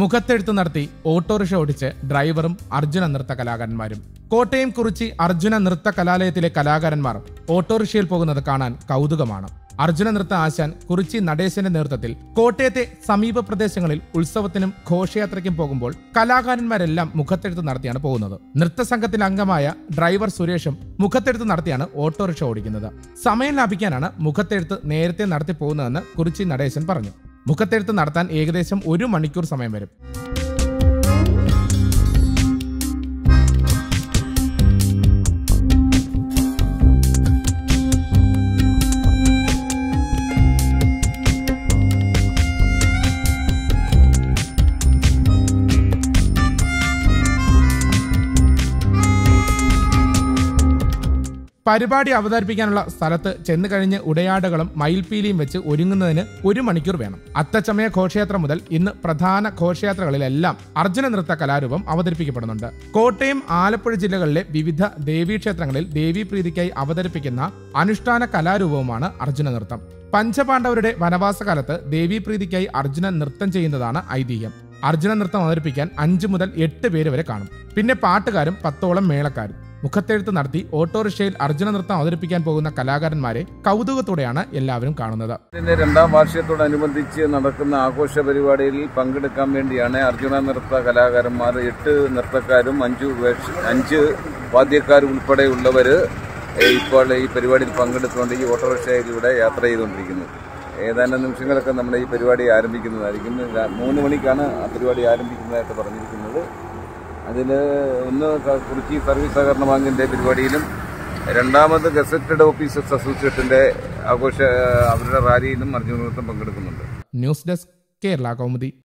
മുഖത്തെഴുത്ത് നടത്തി ഓട്ടോറിക്ഷ ഓടിച്ച് ഡ്രൈവറും അർജുന നൃത്ത കലാകാരന്മാരും കോട്ടയം കുറിച്ചി അർജുന നൃത്ത കലാലയത്തിലെ കലാകാരന്മാർ ഓട്ടോറിക്ഷയിൽ പോകുന്നത് കാണാൻ കൗതുകമാണ് അർജുന നൃത്ത ആശാൻ കുറിച്ചി നടേശന്റെ നേതൃത്വത്തിൽ കോട്ടയത്തെ സമീപ പ്രദേശങ്ങളിൽ ഉത്സവത്തിനും ഘോഷയാത്രയ്ക്കും പോകുമ്പോൾ കലാകാരന്മാരെല്ലാം മുഖത്തെഴുത്ത് നടത്തിയാണ് പോകുന്നത് നൃത്തസംഘത്തിൽ അംഗമായ ഡ്രൈവർ സുരേഷും മുഖത്തെഴുത്ത് നടത്തിയാണ് ഓട്ടോറിക്ഷ ഓടിക്കുന്നത് സമയം ലാഭിക്കാനാണ് മുഖത്തെഴുത്ത് നേരത്തെ നടത്തി പോകുന്നതെന്ന് കുറിച്ചി നടേശൻ പറഞ്ഞു മുഖത്തെഴുത്ത് നടത്താൻ ഏകദേശം ഒരു മണിക്കൂർ സമയം വരും പരിപാടി അവതരിപ്പിക്കാനുള്ള സ്ഥലത്ത് ചെന്ന് കഴിഞ്ഞ് ഉടയാടകളും മയിൽപീലിയും വെച്ച് ഒരുങ്ങുന്നതിന് ഒരു മണിക്കൂർ വേണം അത്തച്ചമയ ഘോഷയാത്ര മുതൽ ഇന്ന് പ്രധാന ഘോഷയാത്രകളിലെല്ലാം അർജുന നൃത്ത കലാരൂപം അവതരിപ്പിക്കപ്പെടുന്നുണ്ട് കോട്ടയം ആലപ്പുഴ ജില്ലകളിലെ വിവിധ ദേവീക്ഷേത്രങ്ങളിൽ ദേവീപ്രീതിക്കായി അവതരിപ്പിക്കുന്ന അനുഷ്ഠാന കലാരൂപവുമാണ് അർജുന നൃത്തം പഞ്ചപാണ്ഡവരുടെ വനവാസകാലത്ത് ദേവീപ്രീതിക്കായി അർജുനൻ നൃത്തം ചെയ്യുന്നതാണ് ഐതിഹ്യം അർജുന നൃത്തം അവതരിപ്പിക്കാൻ അഞ്ചു മുതൽ എട്ട് പേര് വരെ കാണും പിന്നെ പാട്ടുകാരും പത്തോളം മേളക്കാരും മുഖത്തെഴുത്ത് നടത്തി ഓട്ടോറിക്ഷയിൽ അർജുന നൃത്തം അവതരിപ്പിക്കാൻ പോകുന്ന കലാകാരന്മാരെ കൗതുകത്തോടെയാണ് എല്ലാവരും കാണുന്നത് ഇതിന്റെ രണ്ടാം വാർഷികത്തോടനുബന്ധിച്ച് നടക്കുന്ന ആഘോഷ പരിപാടിയിൽ പങ്കെടുക്കാൻ വേണ്ടിയാണ് അർജുന നൃത്ത കലാകാരന്മാർ എട്ട് നൃത്തക്കാരും അഞ്ചു വേഷ- അഞ്ച് വാദ്യക്കാരും ഉൾപ്പെടെയുള്ളവർ ഇപ്പോൾ ഈ പരിപാടിയിൽ പങ്കെടുത്തുകൊണ്ട് ഈ ഓട്ടോറിക്ഷയിലൂടെ യാത്ര ചെയ്തുകൊണ്ടിരിക്കുന്നത് ഏതാനും നിമിഷങ്ങളൊക്കെ നമ്മുടെ ഈ പരിപാടി ആരംഭിക്കുന്നതായിരിക്കും ര- മൂന്ന് മണിക്കാണ് ആ പരിപാടി ആരംഭിക്കുന്നതായിട്ട് പറഞ്ഞിരിക്കുന്നത് അതിൽ ഒന്ന് ക- കുറിച്ചി സർവീസ് സഹകരണ ബാങ്കിന്റെ പരിപാടിയിലും രണ്ടാമത് ഗസറ്റഡ് ഓഫീസേഴ്സ് അസോസിയേഷന്റെ ആഘോഷ അവരുടെ റാലിയിലും അർജുന നൃത്തം പങ്കെടുക്കുന്നുണ്ട് ന്യൂസ് ഡെസ്ക് കേരള കൗമുദി